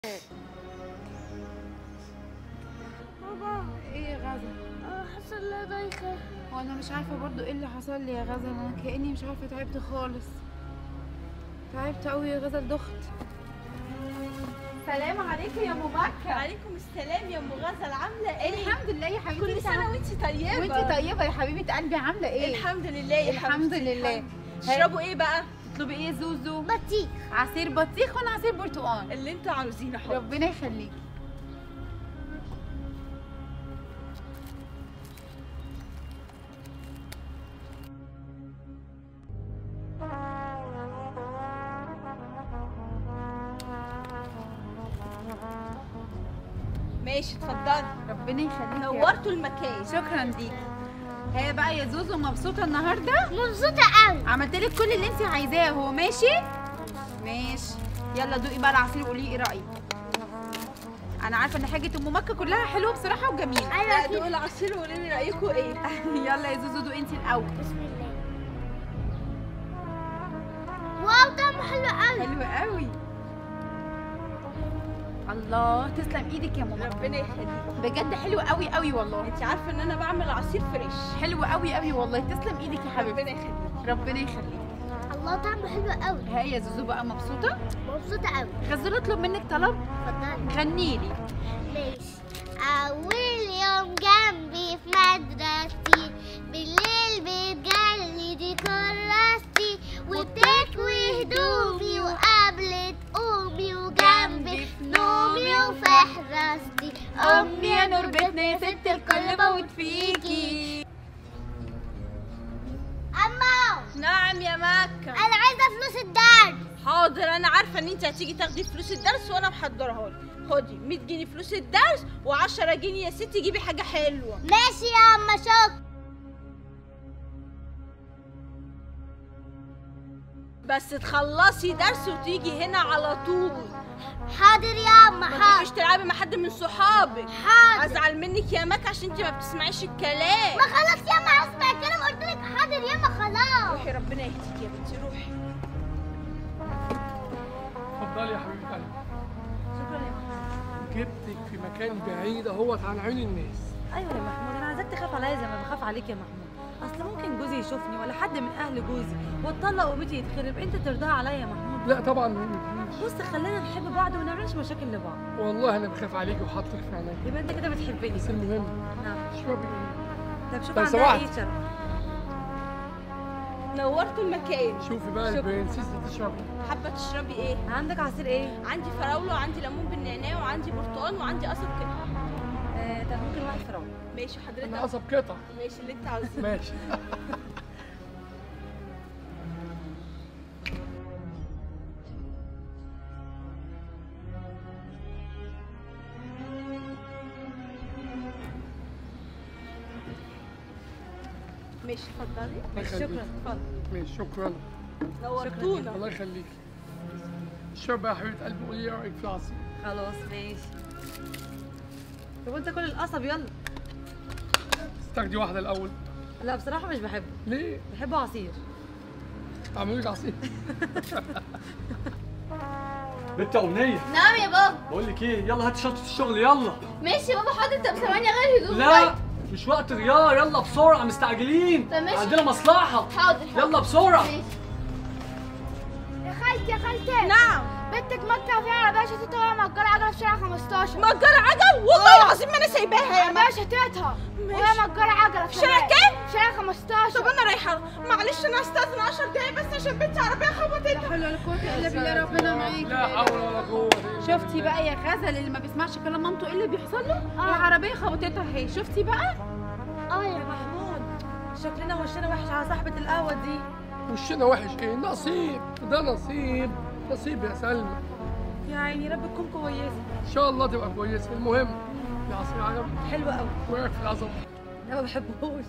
بابا ايه يا غزل آه، حصل لي ضيقة وانا مش عارفه برضو ايه اللي حصل لي يا غزل انا كاني مش عارفه تعبت خالص تعبت قوي يا غزل دخت سلام عليكم يا ام بكر عليكم السلام يا ام غزل عامله ايه الحمد لله يا حبيبتي كل سنه وانت طيبه وانت طيبه يا حبيبه قلبي عامله ايه الحمد لله يا الحمد حبيبتي، لله. الحمد. تشربوا ايه بقى تطلبي ايه يا زوزو بطيخ عصير بطيخ وانا عصير برتقال اللي انتوا عاوزينه حاضر ربنا يخليكي ماشي اتفضلي ربنا يخليكي يا نورتوا المكان شكرا ليكي هي بقى يا زوزو مبسوطه النهارده مبسوطة قوي عملت لك كل اللي انت عايزاه هو ماشي ماشي يلا دوقي بقى العصير وقولي ايه رايك انا عارفه ان حاجه ام مكه كلها حلوه بصراحه وجميله لا أيوة دوقوا كده العصير وقولوا لي رايكم ايه يلا يا زوزو دوقي انت الاول بسم الله واو طعمه حلو قوي حلو قوي الله تسلم ايدك يا ماما ربنا يخليك بجد حلو قوي قوي والله انت عارفه ان انا بعمل عصير فريش حلو قوي قوي والله تسلم ايدك يا حبيبتي ربنا يخليك ربنا يخليك الله طعمه حلو قوي ها يا زوزو بقى مبسوطه مبسوطة قوي غزل اطلب منك طلب اتفضلي غني لي ماشي أول يوم جنبي في مدرستي بالليل بتجلدي كراستي وبتكوي هدومي وقبل تقومي وجنبي في نومي وفي حراستي امي يا نور بيتنا يا ست الكل بموت فيكي أما نعم يا مكه أنا عايزة فلوس الدرس حاضر انا عارفه ان انت هتيجي تاخدي فلوس الدرس وانا محضرها لك خدي 100 جنيه فلوس الدرس و10 جنيه يا ستي جيبي حاجه حلوه ماشي يا أما شكرا بس تخلصي درس وتيجي هنا على طول حاضر يا أما ما حاضر تجيش تلعبي مع حد من صحابك حاضر ازعل منك يا مك عشان انت ما بتسمعيش الكلام ما خلاص يا أما هسمع الكلام قلت لك حاضر يا أما خلاص روحي ربنا يهديك يا بنتي روحي اتفضلي يا حبيبه قلبي شكرا يا محمود جبتك في مكان بعيد اهوت عن عيون الناس ايوه يا محمود انا عايزاك تخاف عليا زي ما بخاف عليك يا محمود اصل ممكن جوزي يشوفني ولا حد من اهل جوزي واتطلق وبيتي يتخرب انت ترضاها عليا يا محمود لا طبعا ما يمكنش بص خلينا نحب بعض وما نعملش مشاكل لبعض والله انا بخاف عليكي وحاطك في عيني يبقى انت كده بتحبني بس المهم نعم اشربي ايه طب شوف لو عندها سمحت. ايه شرف نورتوا المكان شوفي بقى شكرا. البرنسيس اللي تشربي حابه تشربي ايه عندك عصير ايه عندي فراوله وعندي ليمون بالنعناع وعندي برتقال وعندي قصب كده آه طب ممكن واحد فراوله ماشي انا حضرتك قصب قطع ماشي اللي انت عاوزاه ماشي ماشي اتفضلي الله شكرا يخليك اتفضل ماشي شكرا نورتونا الله يخليك اشربي يا حبيبه قلبي قولي ايه رايك في العصير خلاص ماشي طب وانت كل القصب يلا تاخدي واحده الاول لا بصراحه مش بحبه ليه بحبه عصير اعملوا لك عصير بنت أمنية نعم يا بابا بقول لك إيه يلا هات شنطة الشغل يلا ماشي يا بابا حاضر طب ثواني غير هدوم لا مش وقت رياض يلا بسرعة مستعجلين طب ماشي. عندنا مصلحة حاضر يلا بسرعة يا خالتي يا خالتي نعم بنتك مكة فيها عربية شتيتة وهي مأجرة عجلة في شارع 15 مأجرة عجل والله العظيم ما انا سايباها يا عربية شتيتها وهي مأجرة عجلة في شارع كام؟ شارع 15 طب انا رايحه معلش انا هستاذن 10 دقايق بس عشان بنتي عربيه خبطتها حلو ولا قوه الا بالله ربنا معاكي لا حول ولا قوه إلا شفتي بقى يا غزل اللي ما بيسمعش كلام مامته ايه اللي بيحصل له العربيه خبطتها اهي شفتي بقى اه يا يا محمود شكلنا وشنا وحش على صاحبه القهوه دي وشنا وحش ايه نصيب ده نصيب نصيب يا سلمى يا عيني رب تكون كويسه ان شاء الله تبقى كويسه المهم العصير عجبك حلوه قوي وقعت في العظمه انا ما بحبوش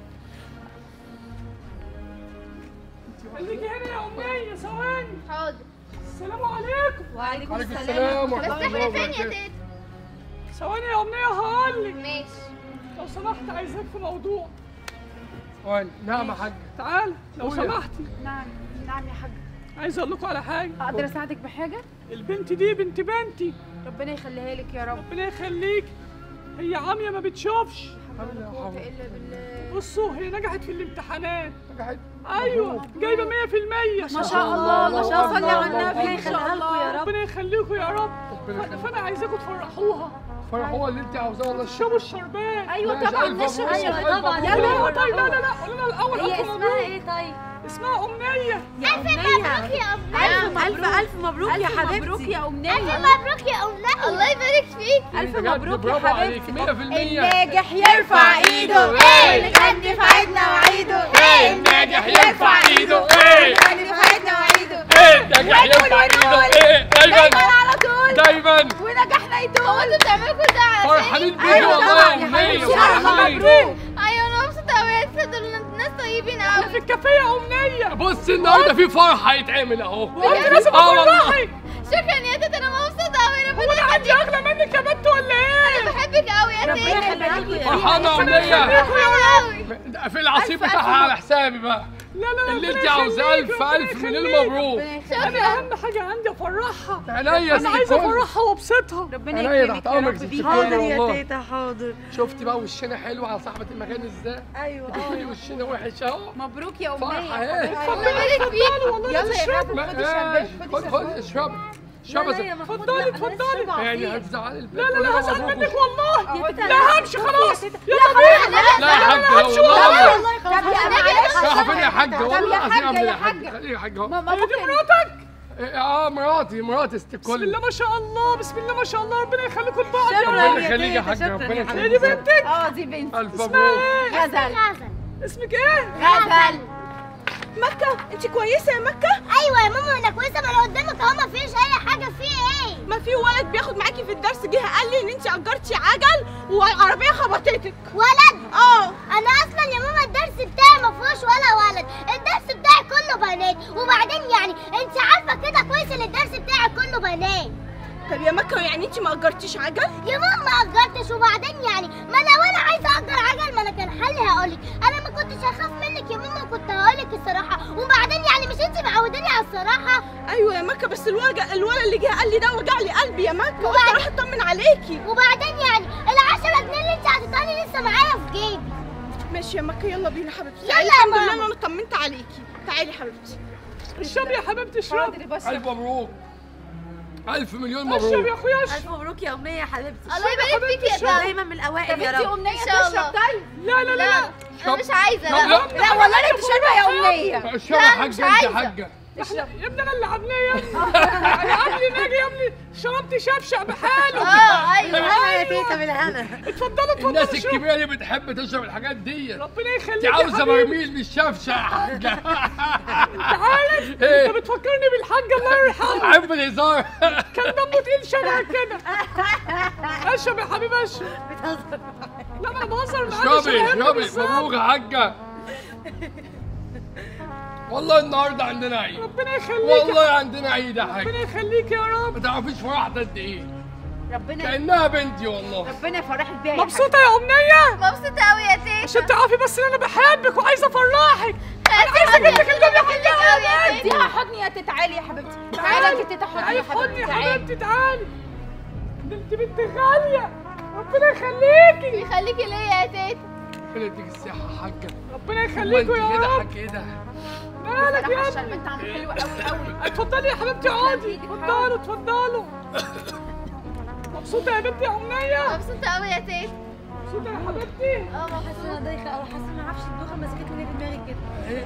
خليكي هنا يا امنيه ثواني حاضر السلام عليكم وعليكم وعليكم السلام السلام ورحمه بس الله احنا فين يا وبركاته تيتا ثواني يا امنيه هقول لك ماشي لو سمحت عايزاك في موضوع ثواني نعم يا حاج تعال لو قول يا- سمحتي نعم نعم يا حاج عايز اقول لكم على حاجه اقدر اساعدك بحاجه البنت دي بنت بنتي ربنا يخليها لك يا رب ربنا يخليك هي عاميه ما بتشوفش لا قوة الا بالله بصوا هي نجحت في الامتحانات نجحت ايوه جايبه 100% ما شاء الله ما شاء الله الله، على الله، النبي ربنا يخليها لكم يا رب ربنا يخليكم يا رب ربنا فأنا- فانا عايزاكم تفرحوها فرحوها اللي انت عاوزاه والله تشربوا الشربات ايوه ماشي، طبعا ألف نشرب مبروك، أيوة الشربات. طبعاً. لا لا طيب لا لا لا قولوا لنا الاول هي ألف اسمها مبروك. ايه طيب؟ اسمها امنيه يا أمنية ألف ألف ألف مبروك يا ألف حبيبتي مبروك يا أمنية مبروك يا أمنية الله يبارك فيك ألف بجد مبروك يا برافو عليك حبيبتي 100% الناجح يرفع ايده إيه. نغني في عيدنا وعيده ايه الناجح يرفع ايده ايه نغني في عيدنا وعيده ايه الناجح يرفع ايده ايه دايما دايما على طول دايما ونجاحنا يدوم هو انتوا بتعملوا كل ده عشان فرحانين بيكي أيوة والله طبعاً يا يا امنيه حبيبتي. ألف فرحانين مبروك ايوه انا مبسوطه قوي يا ستة دول ناس طيبين احنا قوي في الكافيه يا امنيه بص النهارده في فرح هيتعمل اهو وانت لازم اه والله افرحك شكرا يا تيتا انا مبسوطه قوي هو ربنا انا عندي اغلى منك يا بنت ولا ايه؟ بحبك قوي يا ربنا تيتا يخليها لكم يا رب فرحانه يا امنيه قوي في العصير بتاعها على حسابي بقى لا لا لا اللي ربنا انت عاوزاه يخليك، الف ربنا الف مليون يخليك. مبروك انا اهم حاجه عندي افرحها عينيا انا عايزه افرحها وابسطها ربنا عينيا يكرمك تحت يا امرك رب ست بيك الكل حاضر يا والله تيتا حاضر شفتي بقى وشنا حلو على صاحبة المكان ازاي ايوه بتقولي وشنا وحش اهو مبروك يا فرحة أمنية ايه الله يبارك فيك والله يلا يا تشرب حبيبي خدي ماشي شربات خد خد اشربي اشربي لا، لا يا محمود، اتفضلي، لا، أنا لسه اتفضلي. شاربة يعني عصير. هتزعلي البنت لا لا قولي لا لها هزعل مبروك منك وش- والله يا تيتا لا همشي خلاص يلا بينا لا يا حاج لا والله والله طب يا خلاص معلش رايحة فين يا حاج طب والله يا العظيم حاجة، يا يا حاج حاجة. خليه يا حاج اهو ماما هي دي ممكن مراتك إيه، اه مراتي مراتي ست بسم الكل الله ما شاء الله بسم الله ما شاء الله ربنا يخليكم لبعض شكرا يا ربنا يا يخليك يا تيتا، حاج شكرا ربنا يا هي يخليك دي بنتك اه دي بنت الف اسمها مبروك ايه غزل غزل اسمك ايه غزل مكه انت كويسه يا مكه ايوه يا ماما انا كويسه ما انا قدامك اهو ما فيش اي حاجه في ايه ما في ولد بياخد معاكي في الدرس جه قال لي ان انت اجرتي عجل والعربيه خبطتك ولد اه انا اصلا يا ماما الدرس بتاعي ما فيهوش ولا ولد الدرس بتاعي كله بنات وبعدين يعني انت عارفه كده كويس ان الدرس بتاعي كله بنات طب يا مكه يعني انت ما اجرتيش عجل يا ماما ما اجرتش وبعدين يعني ما لو انا عايزه اجر عجل ما انا كان حلي هقولك انا ما كنتش هخاف منك يا ماما كنت هقولك الصراحه وبعدين يعني مش انت معوداني على الصراحه ايوه يا مكه بس الولد الولد اللي جه قال لي ده وجع لي قلبي يا مكه وبعد- قلت اروح اطمن عليكي وبعدين يعني العشرة جنيه اللي انت هتداني لسه معايا في جيبي ماشي يا مكه يلا بينا حبيبتي يلا تعالي يا الحمد لله ماما. ان انا طمنت عليكي تعالي حبيبتي اشرب يا حبيبتي اشرب حاضر بس الف مبروك الف مليون اشرب يا مبروك اخويا اشرب الف مبروك يا امنيه يا حبيبتي الله يبارك فيك يا بابا دايما من الاوائل طب يا انتي رب أمنية إن شاء تشرب الله. طيب لا لا لا لا انا مش عايزه طب لا لا لا والله انا كنت شاربة يا أمنية اشربي يا حاج مش انت يا عايزة. حاجه يا ابني انا اللي عاملاه يا ابني يا ابني ناجي يا ابني شربت شبشق بحاله اه ايوه بالهنا يا تيتا بالهنا اتفضلوا اتفضلوا الناس اشربوا. الكبيره اللي بتحب تشرب الحاجات دي ربنا يخليك انت يا عاوزه حبيبي. برميل مش شفشه يا حاجه عارف إيه؟ انت بتفكرني بالحاج الله يرحمه عيب الهزار كان دمه تقيل شبهك كده اشرب يا حبيبي اشرب بتهزر لا انا بهزر معاك اشربي شبهك اشربي بالظبط. مبروك يا حاجه والله النهارده عندنا عيد ربنا يخليك والله عندنا عيد يا حاج ربنا يخليك يا رب ما تعرفيش فرحت قد ايه ربنا كانها بنتي والله ربنا يفرحك بيها يا مبسوطه يا امنيه مبسوطه قوي يا تيتا عشان تعرفي بس ان انا بحبك وعايزه افرحك انا عايزه اجيب لك الدنيا كلها قوي يا حبيبتي اديها حضني يا تيتا تعالي يا حبيبتي تعالي يا تيتا حضني تعالي يا في حضني حبيبتي يا تعالي حبيبتي تعالي ده انت بنت غاليه ربنا يخليكي يخليكي ليا يا تيتا ربنا يديك الصحه يا حاجه ربنا هو انت يخليكوا يا كده رب حاج كده مالك صراحة يا ابني الشربات طعمه حلو قوي قوي اتفضلي يا حبيبتي اقعدي اتفضلوا اتفضلوا مبسوطه يا بنتي يا امنيه مبسوطه قوي يا تيتا مبسوطه يا حبيبتي اه حاسه ان انا دايخه او حاسه ان ما اعرفش الدوخه مسكتني في دماغي كده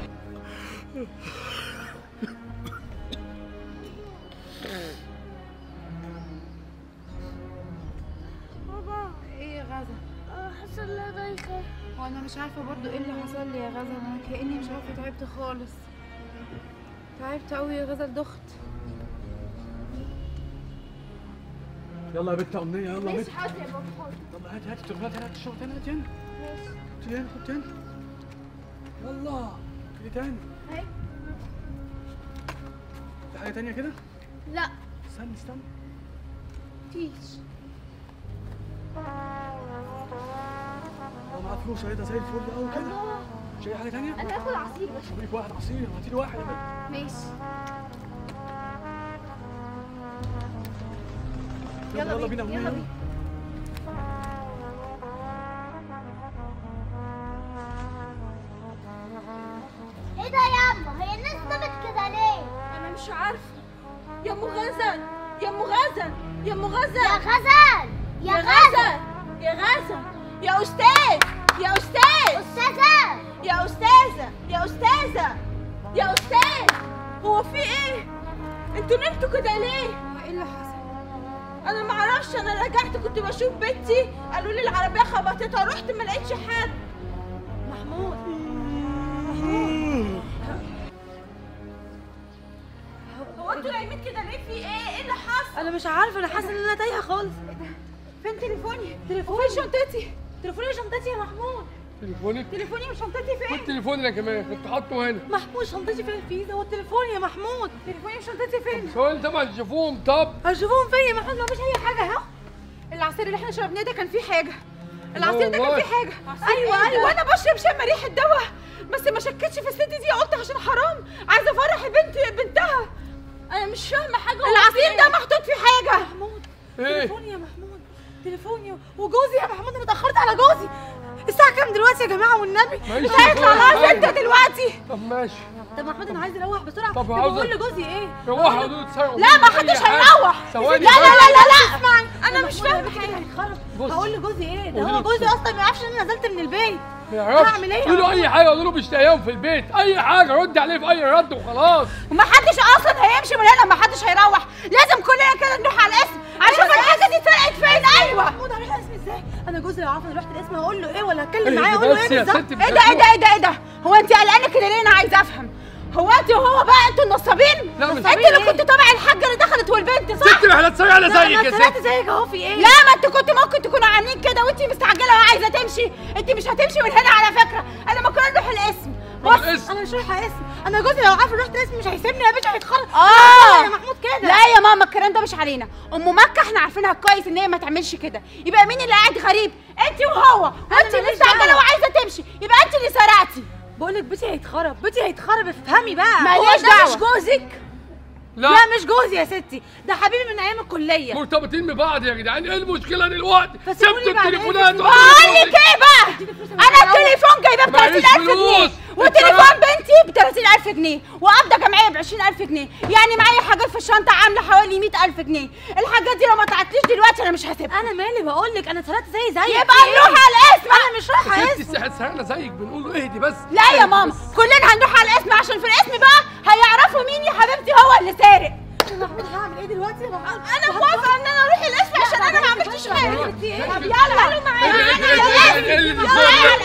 ايه يا غزل حاسه ان انا دايخه هو انا مش عارفه برضو ايه اللي حصل لي يا غزل انا كاني مش عارفه تعبت خالص تعبت قوي يا غزل دخت يلا يا بنت امنيه يلا يا بنت حاضر يا بابا حاضر يلا هات هات التليفونات هات الشنطه هنا هات هنا حط هنا حط هنا يلا في تاني اهي. في حاجه تانيه كده لا استنى استنى مفيش لو معاك فلوس اهي ده زي الفل قوي كده مش اي حاجه تانيه انا هاخد عصير بس شوف لك واحد عصير هاتي لي واحد يا بنت ماشي يلا بينا يلا بينا ايه ده يا اما هي الناس نامت كده ليه انا مش عارفه يا ام غزل يا ام غزل يا ام غزل يا غزل يا غزل يا غزل يا استاذ يا استاذ استاذه يا استاذه يا استاذه يا استاذ هو في ايه انتوا نمتوا كده ليه هو ايه اللي حصل انا ما اعرفش انا رجعت كنت بشوف بنتي قالوا لي العربيه خبطتها رحت ما لقيتش حد محمود هو انتوا نايمين كده ليه في ايه ايه اللي حصل انا مش عارفه انا حاسه ان انا تايهه خالص فين تليفوني تليفوني وفين شنطتي تليفوني وشنطتي يا محمود تليفونك تليفوني وشنطتي فين خد تليفوني انا كمان كنت حاطه هنا محمود شنطتي فين في ده هو التليفون يا محمود تليفوني وشنطتي فين سؤال طبعا تشوفوهم طب هشوفهم فين يا محمود مفيش اي حاجه اهو العصير اللي احنا شربناه ده كان فيه حاجه العصير ده كان والله. فيه حاجه ايوه ايوه ايوه وانا بشرب شم ريحه دواء بس ما شكتش في الست دي قلت عشان حرام عايزه افرح بنت بنتها انا مش فاهمه حاجه هو في العصير إيه؟ ده محطوط فيه حاجه محمود ايه تليفوني يا محمود تليفوني وجوزي يا محمود انا اتاخرت على جوزي الساعه كام دلوقتي يا جماعه والنبي ماشي مش هيطلع لها طيب. ستة دلوقتي طب ماشي طب محمود انا عايز اروح بسرعه طب طب عاوزة- اقول لجوزي ايه روحوا قولوا له تسرقوا لا، ما مني حدش أي حاجة. هيروح. ثواني لا لا لا لا لا اسمعي انا مش فاهمه حاجه حاجه هيتخرب بص. هقول لجوزي ايه ده قولي هو له جوزي بسرعة. اصلا ما يعرفش ان انا نزلت من البيت ما يعرفش هعمل ايه؟ قولوا اي حاجه قولوا له مش لاقيهم في البيت اي حاجه رد عليه في اي رد وخلاص ومحدش اصلا هيمشي من هنا محدش هيروح لازم كلنا كده نروح على الاسم عشان الحاجه دي اتسرقت فين ايوه محمود هروح الاسم ازاي انا جوزي لو عرف انا رحت الاسم هقول له ايه ولا هتكلم اهدي معاه اقول له بس ايه يا بالظبط ستي ايه ده ايه ده ايه ده ايه ده هو انت قلقانه كده ليه انا عايزه افهم هو انت وهو بقى انتوا النصابين لا، مش انت نصابين اللي ايه؟ كنت تابع الحاجه اللي دخلت والبنت صح ست احنا تسرق انا لا، زيك انا يا طلعت ست زيك اهو في ايه لا ما انت كنت ممكن تكونوا عاملين كده وانت مستعجله وعايزه تمشي انت مش هتمشي من هنا على فكره انا ما كنا نروح الاسم طب بص الاسم انا مش رايحه اسم انا جوزي لو عارف إني رحت الاسم مش هيسيبني يا باشا هيتخرج اه يا محمود كده لا يا ماما الكلام ده مش علينا ام مكه احنا عارفينها كويس ان هي ما تعملش كده يبقى مين اللي قاعد غريب انت وهو وانت ماليش مستعجله دعوة. وعايزه تمشي يبقى انت اللي سرقتي بقول لك بيتي هيتخرب بيتي هيتخرب افهمي بقى ماليش هو ده دعوة. مش جوزك لا لا مش جوزي يا ستي ده حبيبي من ايام الكليه مرتبطين ببعض يا جدعان ايه المشكله دلوقتي بس سبتوا قولي بعد التليفونات إذنك. بقول لك ايه بقى انا التليفون جايباه ب معيش 30000 جنيه فلوس. وتليفون الكلام- بنتي ب 30000 جنيه وقبضه جمعيه ب 20000 جنيه يعني معايا حاجات في الشنطه عامله حوالي 100000 جنيه الحاجات دي لو ما طلعتليش دلوقتي انا مش هسيبها انا مالي بقول لك انا اتسرقت زي زيك يبقى في إيه؟ نروح على الاسم انا مش رايحه ست اسم الساعه سرقنا زيك بنقول له اهدي بس لا يا اهدي ماما بس. كلنا هنروح على الاسم عشان في الاسم بقى هيعرفوا مين يا حبيبتي هو اللي سارق انا محمود هعمل ايه دلوقتي يا محمود انا موافقه ان انا اروح الاسم عشان انا ما عملتش حاجه في ايه طب يلا تعالوا معايا ايه انا اللي- على ايه اللي- الاسم ايه اللي- يلا على